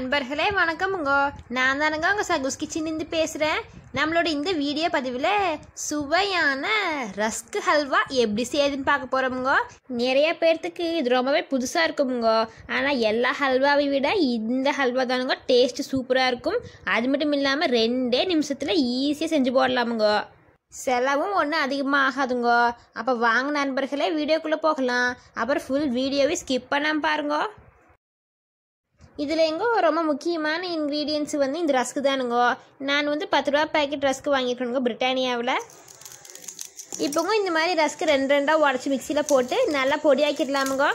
நண்பர்களே வணக்கமுங்க நான் தானுங்க உங்கள் சகுஸ் கிச்சன்லேருந்து பேசுகிறேன் நம்மளோட இந்த வீடியோ பதிவில் சுவையான ரஸ்க் ஹல்வா எப்படி செய்யுதுன்னு பார்க்க போகிறோமுங்க நிறைய பேர்த்துக்கு இது ரொம்பவே புதுசாக இருக்குமுங்க ஆனால் எல்லா ஹல்வாவை விட இந்த ஹல்வா தானுங்க டேஸ்ட் சூப்பராக இருக்கும் அது மட்டும் இல்லாமல் ரெண்டே நிமிஷத்தில் ஈஸியாக செஞ்சு போடலாமுங்க செலவும் ஒன்றும் அதிகமாக ஆகாதுங்க அப்போ வாங்க நண்பர்களே வீடியோக்குள்ளே போகலாம் அப்புறம் ஃபுல் வீடியோவை ஸ்கிப் பண்ணாமல் பாருங்க இதில் எங்கோ ரொம்ப முக்கியமான இன்க்ரீடியன்ஸ் வந்து இந்த ரஸ்க்கு தானுங்க நான் வந்து பத்து ரூபா பேக்கெட் ரஸ்க்கு வாங்கியிருக்கேனுங்க பிரிட்டானியாவில் இப்போங்க இந்த மாதிரி ரஸ்க்கு ரெண்டு ரெண்டாக உடச்சி மிக்சியில் போட்டு நல்லா பொடியாக்கிடலாமுங்க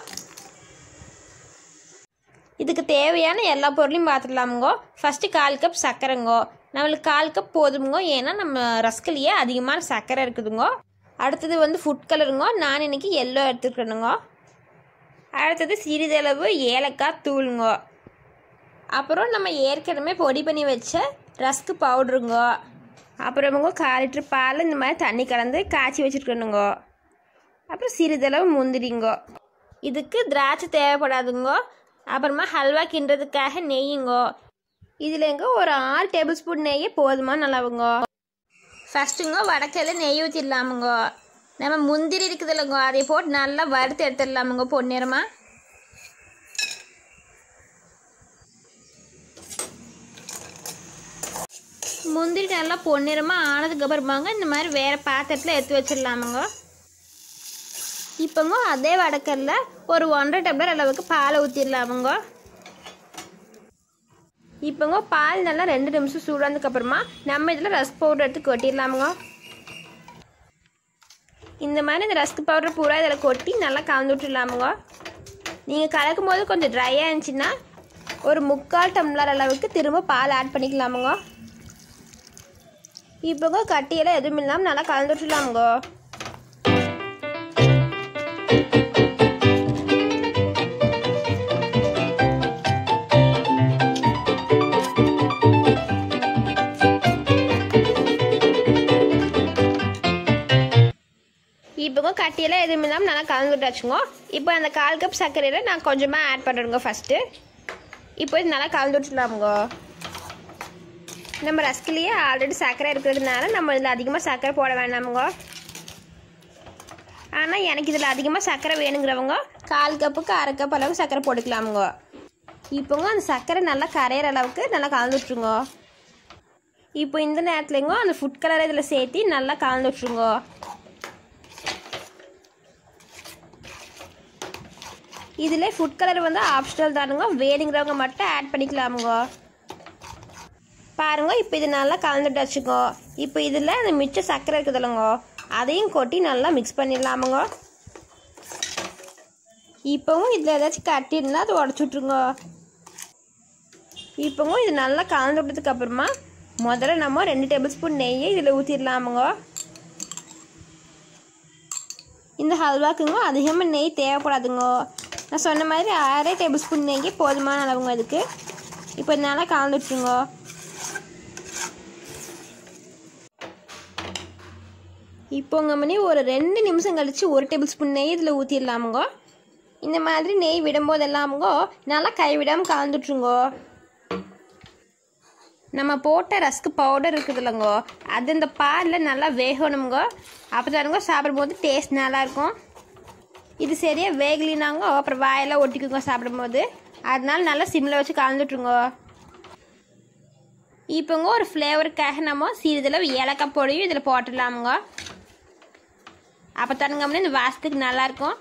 இதுக்கு தேவையான எல்லா பொருளையும் பார்த்துடலாமுங்க ஃபஸ்ட்டு கால் கப் சர்க்கரைங்கோ நம்மளுக்கு கால் கப் போதுமுங்க ஏன்னா நம்ம ரஸ்குலேயே அதிகமான சர்க்கரை இருக்குதுங்க அடுத்தது வந்து ஃபுட் கலருங்க நான் இன்னைக்கு எல்லோ எடுத்துக்கணுங்க அடுத்தது சிறிதளவு ஏலக்காய் தூளுங்க அப்புறம் நம்ம ஏற்கனவே பொடி பண்ணி வச்ச ரஸ்க்கு பவுட்ருங்க அப்புறமுங்க கால் லிட்டர் பால் இந்த மாதிரி தண்ணி கலந்து காய்ச்சி வச்சுருக்கணுங்க அப்புறம் சிறிதளவு முந்திரிங்க இதுக்கு திராட்சை தேவைப்படாதுங்க அப்புறமா ஹல்வா கிண்டுறதுக்காக நெய்யுங்க இதுலங்க ஒரு ஆறு டேபிள் ஸ்பூன் நெய்யே போதுமா நல்லாவுங்க ஃபஸ்ட்டுங்க வடக்கையில் நெய் ஊற்றிடலாமுங்க நம்ம முந்திரி இருக்குது இல்லைங்க அதை போட்டு நல்லா வறுத்து எடுத்துடலாமுங்க பொன்னிறமாக முந்திரி நல்லா பொன்னிறமாக ஆனதுக்கு அப்புறமாங்க இந்த மாதிரி வேறு பாத்திரத்தில் எடுத்து வச்சிடலாமுங்க இப்போங்க அதே வடக்கல்ல ஒரு ஒன்றரை டம்ளர் அளவுக்கு பாலை ஊற்றிடலாமுங்க இப்போங்க பால் நல்லா ரெண்டு நிமிஷம் சூடானதுக்கு அப்புறமா நம்ம இதில் ரஸ்க் பவுடர் எடுத்து கொட்டிடலாமுங்க இந்த மாதிரி இந்த ரஸ்க் பவுடர் பூரா இதில் கொட்டி நல்லா கலந்து விட்டுடலாமுங்க நீங்கள் கலக்கும் போது கொஞ்சம் ட்ரையாக இருந்துச்சுன்னா ஒரு முக்கால் டம்ளர் அளவுக்கு திரும்ப பால் ஆட் பண்ணிக்கலாமுங்க இப்போங்க கட்டியெல்லாம் எதுவும் இல்லாமல் நல்லா கலந்து விட்டுலாமுங்க இப்போங்க கட்டியெல்லாம் எதுவும் இல்லாமல் நல்லா கலந்து விட்டாச்சுங்க இப்போ அந்த கால் கப் சர்க்கரையில் நான் கொஞ்சமாக ஆட் பண்ணுறேங்க ஃபஸ்ட்டு இப்போ இது நல்லா கலந்து விட்டுலாமுங்க நம்ம ரஸ்க்லேயே ஆல்ரெடி சர்க்கரை இருக்கிறதுனால நம்ம இதில் அதிகமாக சர்க்கரை போட வேண்டாமுங்க ஆனால் எனக்கு இதில் அதிகமாக சர்க்கரை வேணுங்கிறவங்க கால் கப்புக்கு அரை கப் அளவுக்கு சர்க்கரை போட்டுக்கலாமுங்க இப்போங்க அந்த சர்க்கரை நல்லா கரையிற அளவுக்கு நல்லா கலந்து விட்ருங்க இப்போ இந்த நேரத்துலங்க அந்த ஃபுட் கலரை இதில் சேர்த்து நல்லா கலந்து விட்ருங்க இதில் ஃபுட் கலர் வந்து ஆப்ஷனல் தானுங்க வேணுங்கிறவங்க மட்டும் ஆட் பண்ணிக்கலாமுங்க பாருங்க இப்போ இது நல்லா கலந்துட்டு வச்சுக்கோ இப்போ இதில் அந்த மிச்ச சர்க்கரை இருக்குதுல்லங்க அதையும் கொட்டி நல்லா மிக்ஸ் பண்ணிடலாமுங்க இப்போவும் இதில் ஏதாச்சும் கட்டியிருந்தா அதை உடச்சி விட்ருங்க இப்போவும் இது நல்லா கலந்து விட்டதுக்கு அப்புறமா முதல்ல நம்ம ரெண்டு டேபிள் ஸ்பூன் நெய்யை இதில் ஊற்றிடலாமுங்க இந்த ஹல்வாக்குங்க அதிகமாக நெய் தேவைப்படாதுங்க நான் சொன்ன மாதிரி அரை டேபிள் ஸ்பூன் நெய்யே போதுமான அளவுங்க இதுக்கு இப்போ நல்லா கலந்து விட்ருங்க இப்போங்க மணி ஒரு ரெண்டு நிமிஷம் கழித்து ஒரு டேபிள் ஸ்பூன் நெய் இதில் ஊற்றிடலாமுங்க இந்த மாதிரி நெய் விடும்போது எல்லாமுங்க நல்லா கைவிடாமல் கலந்துட்ருங்கோ நம்ம போட்ட ரஸ்க்கு பவுடர் இருக்குது இல்லைங்க அது இந்த பாலில் நல்லா வேகணுங்க அப்போ தானுங்க சாப்பிடும்போது டேஸ்ட் நல்லாயிருக்கும் இது சரியாக வேகலினாங்க அப்புறம் வாயெல்லாம் ஒட்டிக்குங்க சாப்பிடும்போது அதனால நல்லா சிம்மில் வச்சு கலந்துட்ருங்க இப்போங்க ஒரு ஃப்ளேவருக்காக நம்ம சிறிதளவு ஏலக்காய் பொடியும் இதில் போட்டுடலாமுங்க அப்போ தனுங்க இந்த வாசத்துக்கு நல்லாயிருக்கும்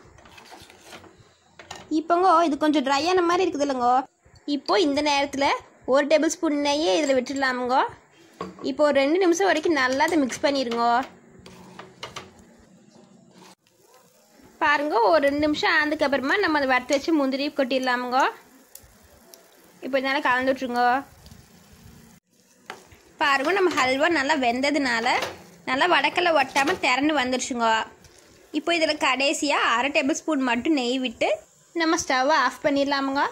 இப்போங்க இது கொஞ்சம் ட்ரையான மாதிரி இருக்குது இல்லைங்க இப்போ இந்த நேரத்தில் ஒரு டேபிள் ஸ்பூன் நெய்யே இதில் விட்டுடலாமுங்க இப்போ ஒரு ரெண்டு நிமிஷம் வரைக்கும் நல்லா அதை மிக்ஸ் பண்ணிடுங்க பாருங்க ஒரு ரெண்டு நிமிஷம் ஆனதுக்கு அப்புறமா நம்ம அதை வறுத்து வச்சு முந்திரி கொட்டிடலாமுங்க இப்போ இதனால் கலந்து விட்ருங்க பாருங்க நம்ம ஹல்வா நல்லா வெந்ததுனால நல்லா வடக்கல்ல ஒட்டாமல் திறந்து வந்துருச்சுங்க இப்போ இதில் கடைசியாக அரை டேபிள் ஸ்பூன் மட்டும் நெய் விட்டு நம்ம ஸ்டவ்வை ஆஃப் பண்ணிடலாமுங்க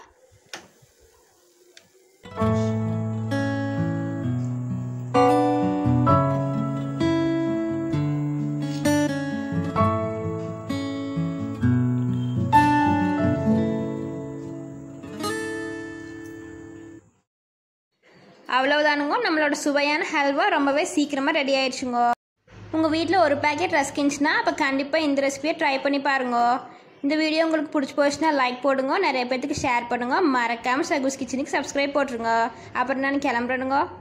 அவ்வளவுதானுங்க நம்மளோட சுவையான ஹல்வா ரொம்பவே சீக்கிரமாக ரெடி ஆயிடுச்சுங்க உங்கள் வீட்டில் ஒரு பேக்கெட் ரஸ்க் இருந்துச்சுன்னா அப்போ கண்டிப்பாக இந்த ரெசிபியை ட்ரை பண்ணி பாருங்க இந்த வீடியோ உங்களுக்கு பிடிச்சி போச்சுன்னா லைக் போடுங்க நிறைய பேர்த்துக்கு ஷேர் பண்ணுங்க மறக்காமல் சகுஸ் கிச்சனுக்கு சப்ஸ்கிரைப் போட்டுருங்க அப்புறம் நான் கிளம்புறேனுங்க